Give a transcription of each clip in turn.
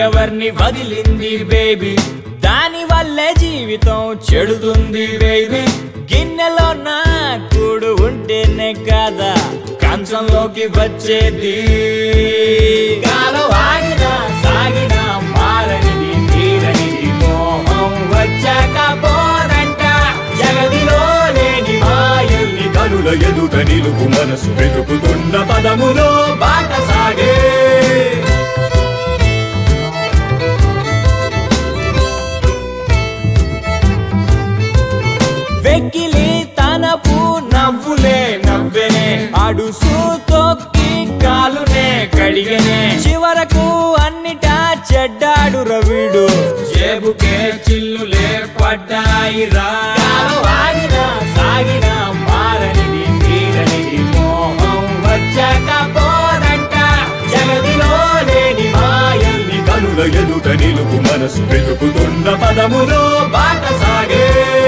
ఎవరిని వదిలింది బేబీ దాని వల్లే జీవితం చెడుతుంది బేబీ గిన్నెలో నా కూడు ఉంటేనే కదా కంచంలోకి వచ్చేది కాలం ఆగినా సాగినా మారనిది తీరనిది మోహం వచ్చాక పోదంట జగదిలో లేని మాయల్ని కనుల ఎదుట నిలుపు మనసు వెతుకుతున్న పదములో బాట సాగే వెక్కిలి తనపు నవ్వులే నవ్వెనే అడుసు తొక్కి కాలునే కడిగనే చివరకు అన్నిటా చెడ్డాడు రవిడు జేబుకే చిల్లులే పడ్డాయి రా ఆగినా సాగినా మారనిది తీరనిది మోహం వచ్చాక పోదంట జగదిలో లేని మాయల్ని కనుల ఎదుట నిలుపు మనసు వెతుకుతున్న పదములో బాట సాగే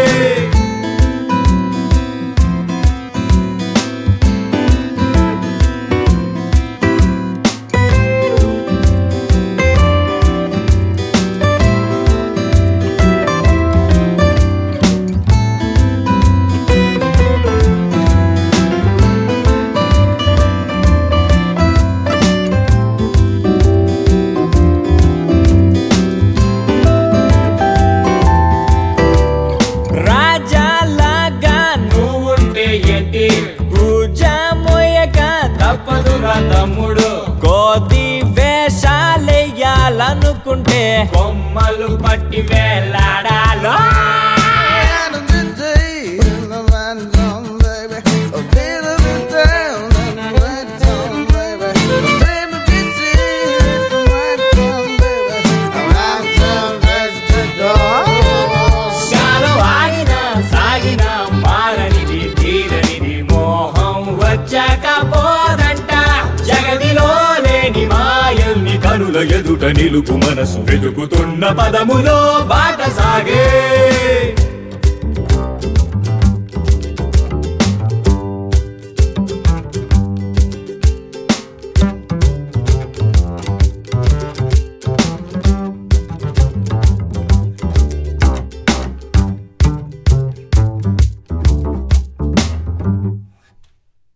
రాజాలాగా నువ్వుంటే ఏంటి పూజ మోయక తప్పదురా తమ్ముడు కోతి వేషాలెయ్యాలనుకుంటే కొమ్మలు పట్టి వేలాడాలో కాలం ఆగినా సాగినా మారనిది తీరనిది మోహం వచ్చాక పోదంట జగదిలో లేని మాయల్ని కనుల ఎదుట నిలుపు మనసు వెతుకుతున్న పదములో బాట సాగే